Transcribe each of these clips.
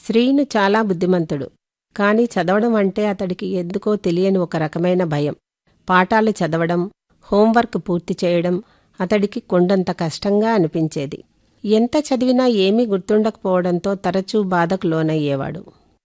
శ్రీను చాలా బుద్ధిమంతుడు కాని చదవడం అంటే అతడికి ఎందుకో తెలియని ఒక రకమైన భయం పాఠాలు చదవడం హోంవర్క్ పూర్తి చేయడం అతడికి కొండంత కష్టంగా అనిపించేది ఎంత చదివినా ఏమీ గుర్తుండకపోవడంతో తరచూ బాధకు లోనయ్యేవాడు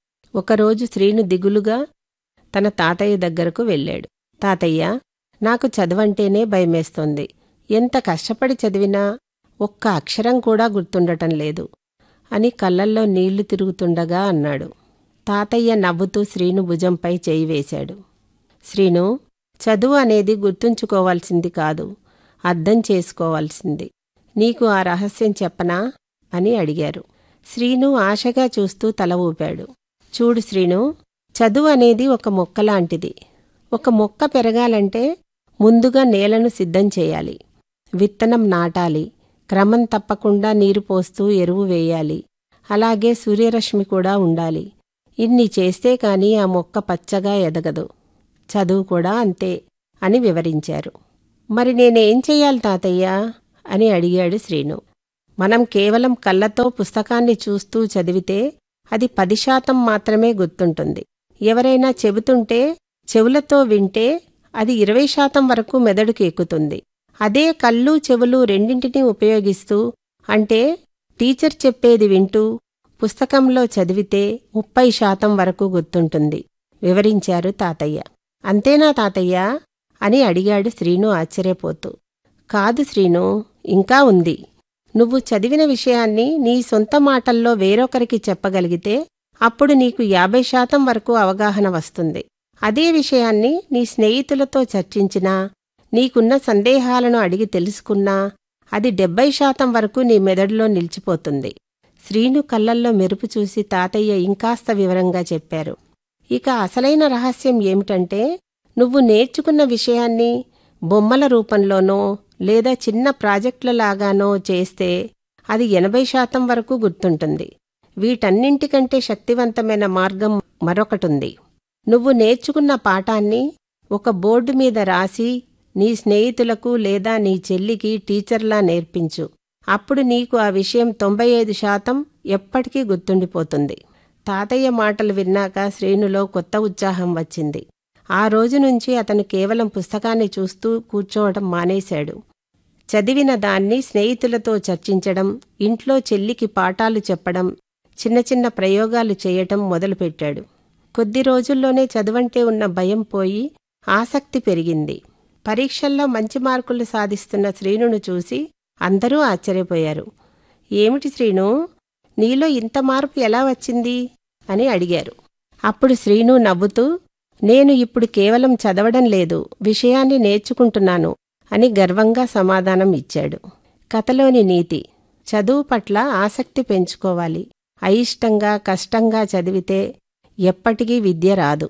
ఒకరోజు శ్రీను దిగులుగా తన తాతయ్య దగ్గరకు వెళ్ళాడు తాతయ్య నాకు చదవంటేనే భయమేస్తోంది ఎంత కష్టపడి చదివినా ఒక్క అక్షరం కూడా గుర్తుండటం లేదు అని కళ్ళల్లో నీళ్లు తిరుగుతుండగా అన్నాడు తాతయ్య నవ్వుతూ శ్రీను భుజంపై చేయి వేశాడు శ్రీను చదువు అనేది గుర్తుంచుకోవాల్సింది కాదు అర్థం చేసుకోవాల్సింది నీకు ఆ రహస్యం చెప్పనా అని అడిగారు శ్రీను ఆశగా చూస్తూ తల ఊపాడు చూడు శ్రీను చదువు అనేది ఒక మొక్క లాంటిది ఒక మొక్క పెరగాలంటే ముందుగా నేలను సిద్ధం చేయాలి విత్తనం నాటాలి క్రమం తప్పకుండా నీరు పోస్తూ ఎరువు వేయాలి అలాగే సూర్యరశ్మి కూడా ఉండాలి ఇన్ని చేస్తే కాని ఆ మొక్క పచ్చగా ఎదగదు చదువు కూడా అంతే అని వివరించారు మరి నేనేం చెయ్యాలి తాతయ్య అని అడిగాడు శ్రీను మనం కేవలం కళ్ళతో పుస్తకాన్ని చూస్తూ చదివితే అది పది శాతం మాత్రమే గుర్తుంటుంది ఎవరైనా చెబుతుంటే చెవులతో వింటే అది ఇరవై శాతం వరకు మెదడుకు ఎక్కుతుంది అదే కళ్ళు చెవులు రెండింటినీ ఉపయోగిస్తూ అంటే టీచర్ చెప్పేది వింటూ పుస్తకంలో చదివితే ముప్పై శాతం వరకు గుర్తుంటుంది వివరించారు తాతయ్య అంతేనా తాతయ్య అని అడిగాడు శ్రీను ఆశ్చర్యపోతూ కాదు శ్రీను ఇంకా ఉంది నువ్వు చదివిన విషయాన్ని నీ సొంత మాటల్లో వేరొకరికి చెప్పగలిగితే అప్పుడు నీకు యాభై శాతం వరకు అవగాహన వస్తుంది అదే విషయాన్ని నీ స్నేహితులతో చర్చించినా నీకున్న సందేహాలను అడిగి తెలుసుకున్నా అది డెబ్బై శాతం వరకు నీ మెదడులో నిలిచిపోతుంది శ్రీను కళ్ళల్లో మెరుపు చూసి తాతయ్య ఇంకాస్త వివరంగా చెప్పారు ఇక అసలైన రహస్యం ఏమిటంటే నువ్వు నేర్చుకున్న విషయాన్ని బొమ్మల రూపంలోనో లేదా చిన్న ప్రాజెక్టులలాగానో చేస్తే అది ఎనభై శాతం వరకు గుర్తుంటుంది వీటన్నింటికంటే శక్తివంతమైన మార్గం మరొకటుంది నువ్వు నేర్చుకున్న పాఠాన్ని ఒక బోర్డు మీద రాసి నీ స్నేహితులకు లేదా నీ చెల్లికి టీచర్లా నేర్పించు అప్పుడు నీకు ఆ విషయం తొంభై ఐదు శాతం ఎప్పటికీ గుర్తుండిపోతుంది తాతయ్య మాటలు విన్నాక శ్రేణులో కొత్త ఉత్సాహం వచ్చింది ఆ రోజు నుంచి అతను కేవలం పుస్తకాన్ని చూస్తూ కూర్చోవడం మానేశాడు చదివిన దాన్ని స్నేహితులతో చర్చించడం ఇంట్లో చెల్లికి పాఠాలు చెప్పడం చిన్న చిన్న ప్రయోగాలు చేయటం మొదలుపెట్టాడు కొద్ది రోజుల్లోనే చదువంటే ఉన్న భయం పోయి ఆసక్తి పెరిగింది పరీక్షల్లో మంచి మార్కులు సాధిస్తున్న శ్రీనును చూసి అందరూ ఆశ్చర్యపోయారు ఏమిటి శ్రీను నీలో ఇంత మార్పు ఎలా వచ్చింది అని అడిగారు అప్పుడు శ్రీను నవ్వుతూ నేను ఇప్పుడు కేవలం చదవడం లేదు విషయాన్ని నేర్చుకుంటున్నాను అని గర్వంగా సమాధానం ఇచ్చాడు కథలోని నీతి చదువు పట్ల ఆసక్తి పెంచుకోవాలి అయిష్టంగా కష్టంగా చదివితే ఎప్పటికీ విద్య రాదు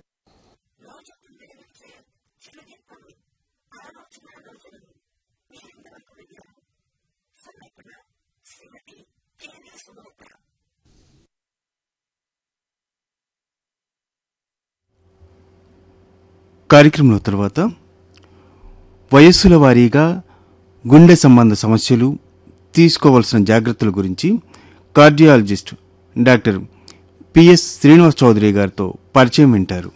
కార్యక్రమంలో తర్వాత వయస్సుల వారీగా గుండె సంబంధ సమస్యలు తీసుకోవాల్సిన జాగ్రత్తల గురించి cardiologist doctor P S Srinivas Chowdary గారితో పరిచయం వింటారు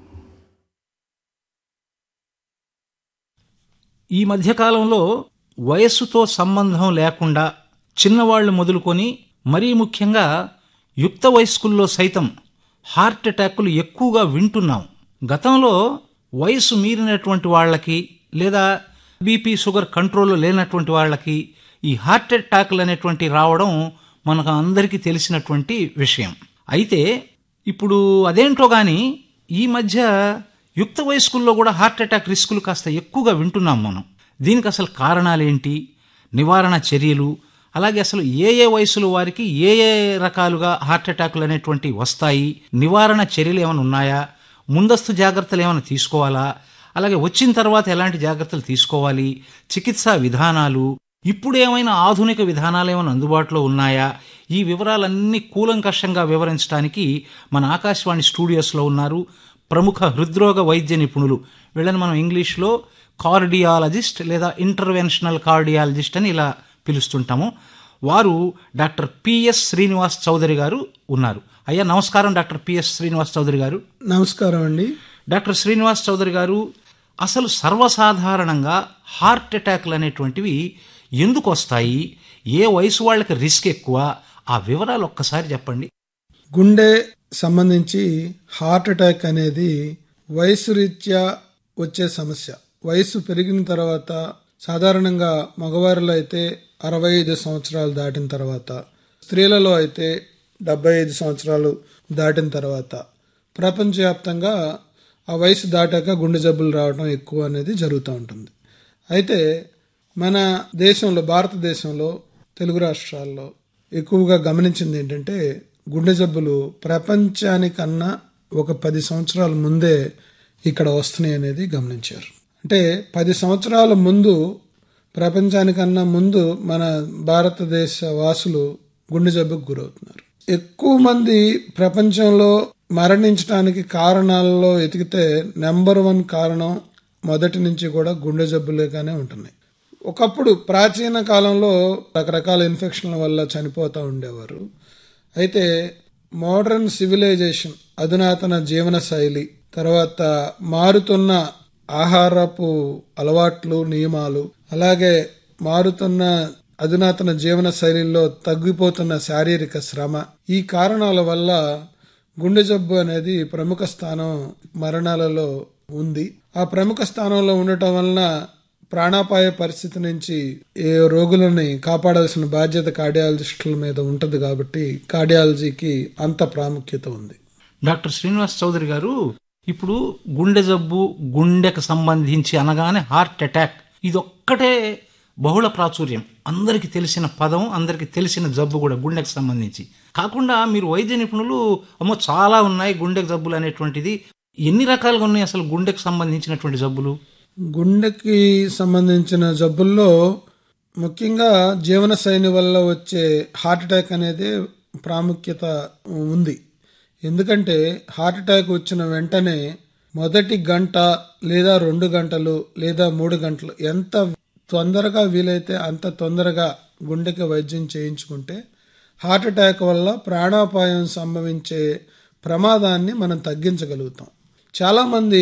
ఈ మధ్యకాలంలో వయస్సుతో సంబంధం లేకుండా చిన్నవాళ్లు మొదలుకొని మరీ ముఖ్యంగా యుక్త వయస్కుల్లో సైతం హార్ట్ అటాకులు ఎక్కువగా వింటున్నాం గతంలో వయసు మీరినటువంటి వాళ్ళకి లేదా బీపీ షుగర్ కంట్రోల్లో లేనటువంటి వాళ్ళకి ఈ హార్ట్ అటాక్లు అనేటువంటి రావడం మనకు అందరికీ తెలిసినటువంటి విషయం అయితే ఇప్పుడు అదేంటో గాని ఈ మధ్య యుక్త వయస్కుల్లో కూడా హార్ట్ అటాక్ రిస్కులు కాస్త ఎక్కువగా వింటున్నాం మనం దీనికి అసలు కారణాలేంటి నివారణ చర్యలు అలాగే అసలు ఏ ఏ వయసుల వారికి ఏ ఏ రకాలుగా హార్ట్ అటాకులు అనేటువంటి వస్తాయి నివారణ చర్యలు ఏమైనా ఉన్నాయా ముందస్తు జాగ్రత్తలు ఏమైనా తీసుకోవాలా అలాగే వచ్చిన తర్వాత ఎలాంటి జాగ్రత్తలు తీసుకోవాలి చికిత్సా విధానాలు ఇప్పుడు ఏమైనా ఆధునిక విధానాలు ఏమైనా అందుబాటులో ఉన్నాయా ఈ వివరాలన్నీ కూలంకషంగా వివరించడానికి మన ఆకాశవాణి స్టూడియోస్లో ఉన్నారు ప్రముఖ హృద్రోగ వైద్య నిపుణులు వీళ్ళని మనం ఇంగ్లీష్లో కార్డియాలజిస్ట్ లేదా ఇంటర్వెన్షనల్ కార్డియాలజిస్ట్ అని ఇలా పిలుస్తుంటాము వారు డాక్టర్ పిఎస్ శ్రీనివాస్ చౌదరి గారు ఉన్నారు అయ్యా నమస్కారం డాక్టర్ పిఎస్ శ్రీనివాస్ చౌదరి గారు నమస్కారం అండి డాక్టర్ శ్రీనివాస్ చౌదరి గారు అసలు సర్వసాధారణంగా హార్ట్ అటాక్లు అనేటువంటివి ఎందుకు వస్తాయి ఏ వయసు వాళ్ళకి రిస్క్ ఎక్కువ ఆ వివరాలు ఒక్కసారి చెప్పండి గుండె సంబంధించి హార్ట్ అటాక్ అనేది వయసు రీత్యా వచ్చే సమస్య వయసు పెరిగిన తర్వాత సాధారణంగా మగవారిలో అయితే అరవై ఐదు సంవత్సరాలు దాటిన తర్వాత స్త్రీలలో అయితే డెబ్బై ఐదు సంవత్సరాలు దాటిన తర్వాత ప్రపంచవ్యాప్తంగా ఆ వయసు దాటాక గుండె జబ్బులు రావడం ఎక్కువ అనేది జరుగుతూ ఉంటుంది అయితే మన దేశంలో భారతదేశంలో తెలుగు రాష్ట్రాల్లో ఎక్కువగా గమనించింది ఏంటంటే గుండె జబ్బులు ప్రపంచానికన్నా ఒక పది సంవత్సరాల ముందే ఇక్కడ వస్తున్నాయి అనేది గమనించారు అంటే పది సంవత్సరాల ముందు ప్రపంచానికన్నా ముందు మన భారతదేశ వాసులు గుండె జబ్బుకు గురవుతున్నారు ఎక్కువ మంది ప్రపంచంలో మరణించడానికి కారణాలలో ఎతికితే నెంబర్ వన్ కారణం మొదటి నుంచి కూడా గుండె జబ్బులేగానే ఉంటున్నాయి ఒకప్పుడు ప్రాచీన కాలంలో రకరకాల ఇన్ఫెక్షన్ల వల్ల చనిపోతూ ఉండేవారు అయితే మోడర్న్ సివిలైజేషన్ అధునాతన జీవన శైలి తర్వాత మారుతున్న ఆహారపు అలవాట్లు నియమాలు అలాగే మారుతున్న అధునాతన జీవన శైలిలో తగ్గిపోతున్న శారీరక శ్రమ ఈ కారణాల వల్ల గుండె జబ్బు అనేది ప్రముఖ స్థానం మరణాలలో ఉంది ఆ ప్రముఖ స్థానంలో ఉండటం వలన ప్రాణాపాయ పరిస్థితి నుంచి ఏ రోగులని కాపాడాల్సిన బాధ్యత కార్డియాలజిస్టుల మీద ఉంటుంది కాబట్టి కార్డియాలజీకి అంత ప్రాముఖ్యత ఉంది డాక్టర్ శ్రీనివాస్ చౌదరి గారు ఇప్పుడు గుండె జబ్బు గుండెకు సంబంధించి అనగానే హార్ట్ అటాక్ ఇది ఒక్కటే బహుళ ప్రాచుర్యం అందరికీ తెలిసిన పదం అందరికీ తెలిసిన జబ్బు కూడా గుండెకు సంబంధించి కాకుండా మీరు వైద్య నిపుణులు అమ్మో చాలా ఉన్నాయి గుండెకు జబ్బులు అనేటువంటిది ఎన్ని రకాలుగా ఉన్నాయి అసలు గుండెకు సంబంధించినటువంటి జబ్బులు గుండెకి సంబంధించిన జబ్బుల్లో ముఖ్యంగా జీవన శైలి వల్ల వచ్చే హార్ట్ అటాక్ అనేది ప్రాముఖ్యత ఉంది ఎందుకంటే హార్ట్ అటాక్ వచ్చిన వెంటనే మొదటి గంట లేదా రెండు గంటలు లేదా మూడు గంటలు ఎంత తొందరగా వీలైతే అంత తొందరగా గుండెకి వైద్యం చేయించుకుంటే హార్ట్ అటాక్ వల్ల ప్రాణాపాయం సంభవించే ప్రమాదాన్ని మనం తగ్గించగలుగుతాం చాలామంది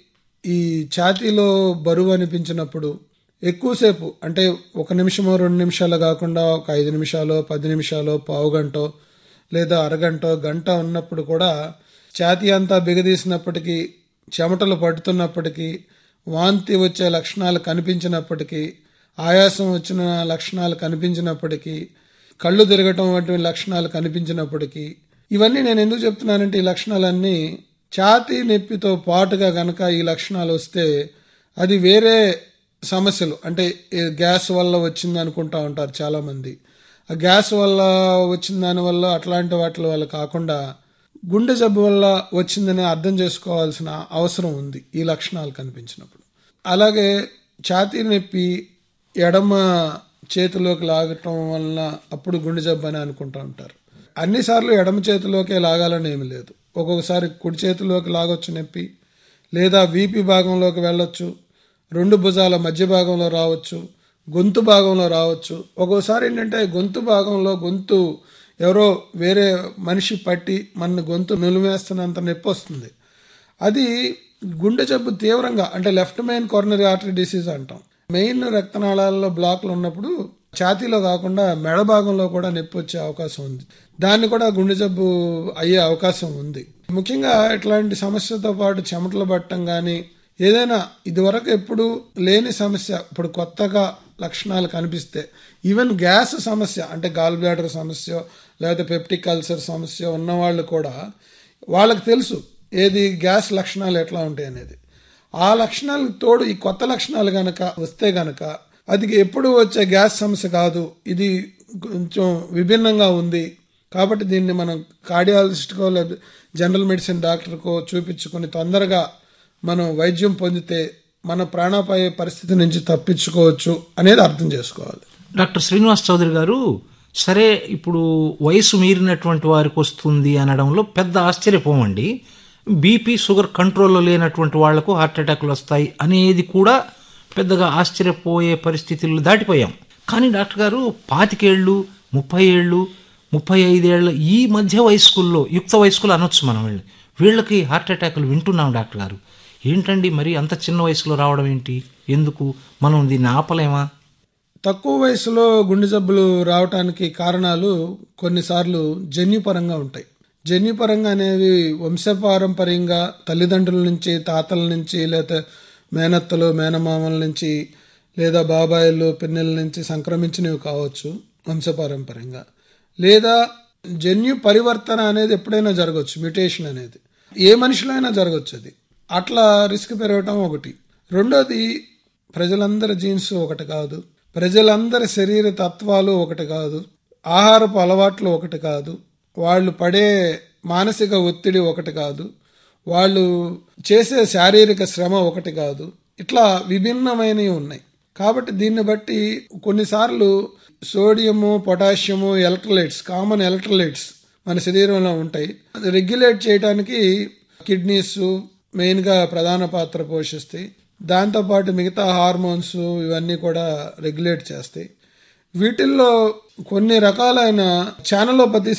ఈ ఛాతీలో బరువు అనిపించినప్పుడు ఎక్కువసేపు అంటే ఒక నిమిషమో రెండు నిమిషాలు కాకుండా ఒక ఐదు నిమిషాలు పది నిమిషాలు పావు గంట లేదా అరగంట గంట ఉన్నప్పుడు కూడా ఛాతీ అంతా బిగదీసినప్పటికీ చెమటలు పడుతున్నప్పటికీ వాంతి వచ్చే లక్షణాలు కనిపించినప్పటికీ ఆయాసం వచ్చిన లక్షణాలు కనిపించినప్పటికీ కళ్ళు తిరగటం వంటి లక్షణాలు కనిపించినప్పటికీ ఇవన్నీ నేను ఎందుకు చెప్తున్నానంటే ఈ లక్షణాలన్నీ ఛాతీ నొప్పితో పాటుగా గనక ఈ లక్షణాలు వస్తే అది వేరే సమస్యలు అంటే ఈ గ్యాస్ వల్ల వచ్చింది అనుకుంటా ఉంటారు చాలామంది ఆ గ్యాస్ వల్ల వచ్చిన దాని వల్ల అట్లాంటి వాటి వల్ల కాకుండా గుండె జబ్బు వల్ల వచ్చిందని అర్థం చేసుకోవాల్సిన అవసరం ఉంది ఈ లక్షణాలు కనిపించినప్పుడు అలాగే ఛాతీ నొప్పి ఎడమ చేతిలోకి లాగటం వలన అప్పుడు గుండె జబ్బు అని అనుకుంటా ఉంటారు అన్నిసార్లు ఎడమ చేతిలోకే లాగాలని ఏమి లేదు ఒక్కొక్కసారి కుడి చేతిలోకి లాగొచ్చు నొప్పి లేదా వీపీ భాగంలోకి వెళ్ళొచ్చు రెండు భుజాల మధ్య భాగంలో రావచ్చు గొంతు భాగంలో రావచ్చు ఒక్కోసారి ఏంటంటే గొంతు భాగంలో గొంతు ఎవరో వేరే మనిషి పట్టి మన గొంతు నులిమేస్తున్నంత నొప్పి వస్తుంది అది గుండె జబ్బు తీవ్రంగా అంటే left main coronary artery disease అంటాం మెయిన్ రక్తనాళాల్లో బ్లాక్లు ఉన్నప్పుడు ఛాతీలో కాకుండా మెడ భాగంలో కూడా నొప్పి వచ్చే అవకాశం ఉంది దాన్ని కూడా గుండె జబ్బు అయ్యే అవకాశం ఉంది ముఖ్యంగా ఇట్లాంటి సమస్యతో పాటు చెమటలు పట్టడం కానీ ఏదైనా ఇదివరకు ఎప్పుడు లేని సమస్య ఇప్పుడు కొత్తగా లక్షణాలు కనిపిస్తే ఈవెన్ గ్యాస్ సమస్య అంటే గాల్ బ్లాడర్ సమస్య లేకపోతే పెప్టిక్ అల్సర్ సమస్య ఉన్నవాళ్ళు కూడా వాళ్ళకి తెలుసు ఏది గ్యాస్ లక్షణాలు ఎట్లా ఉంటాయి అనేది ఆ లక్షణాలకు తోడు ఈ కొత్త లక్షణాలు గనక వస్తే గనక అది ఎప్పుడు వచ్చే గ్యాస్ సమస్య కాదు ఇది కొంచెం విభిన్నంగా ఉంది కాబట్టి దీన్ని మనం కార్డియాలజిస్ట్కో లేదా జనరల్ మెడిసిన్ డాక్టర్కో చూపించుకొని తొందరగా మనం వైద్యం పొందితే మన ప్రాణాపాయ పరిస్థితి నుంచి తప్పించుకోవచ్చు అనేది అర్థం చేసుకోవాలి డాక్టర్ శ్రీనివాస్ చౌదరి గారు సరే ఇప్పుడు వయసు మీరినటువంటి వారికి వస్తుంది అనడంలో పెద్ద ఆశ్చర్యపోమండి బీపీ షుగర్ కంట్రోల్లో లేనటువంటి వాళ్లకు హార్ట్ అటాక్లు వస్తాయి అనేది కూడా పెద్దగా ఆశ్చర్యపోయే పరిస్థితులు దాటిపోయాం కానీ డాక్టర్ గారు పాతికేళ్ళు ముప్పై ఏళ్ళు ముప్పై ఐదేళ్ల ఈ మధ్య వయస్కుల్లో యుక్త వయస్కులు అనొచ్చు మనం వీళ్ళు వీళ్ళకి హార్ట్ అటాకులు వింటున్నాం డాక్టర్ గారు ఏంటండి మరి అంత చిన్న వయసులో రావడం ఏంటి ఎందుకు మనం దీన్ని ఆపలేమా తక్కువ వయసులో గుండె జబ్బులు రావటానికి కారణాలు కొన్నిసార్లు జన్యుపరంగా ఉంటాయి జన్యుపరంగా అనేవి వంశపారంపర్యంగా తల్లిదండ్రుల నుంచి తాతల నుంచి లేదా మేనత్తలు మేనమామల నుంచి లేదా బాబాయిలు పిన్నెల నుంచి సంక్రమించినవి కావచ్చు వంశపారంపర్యంగా లేదా జన్యు పరివర్తన అనేది ఎప్పుడైనా జరగవచ్చు మ్యూటేషన్ అనేది ఏ మనిషిలో అయినా జరగవచ్చు అది అట్లా రిస్క్ పెరగటం ఒకటి రెండోది ప్రజలందరి జీన్స్ ఒకటి కాదు ప్రజలందరి శరీర తత్వాలు ఒకటి కాదు ఆహారపు అలవాట్లు ఒకటి కాదు వాళ్ళు పడే మానసిక ఒత్తిడి ఒకటి కాదు వాళ్ళు చేసే శారీరక శ్రమ ఒకటి కాదు ఇట్లా విభిన్నమైనవి ఉన్నాయి కాబట్టి దీన్ని బట్టి కొన్నిసార్లు sodium potassium electrolytes common electrolytes మన శరీరంలో ఉంటాయి అది రెగ్యులేట్ చేయడానికి కిడ్నీస్ మెయిన్గా ప్రధాన పాత్ర పోషిస్తాయి దాంతోపాటు మిగతా హార్మోన్స్ ఇవన్నీ కూడా రెగ్యులేట్ చేస్తాయి వీటిల్లో కొన్ని రకాలైన ఛానలోపతి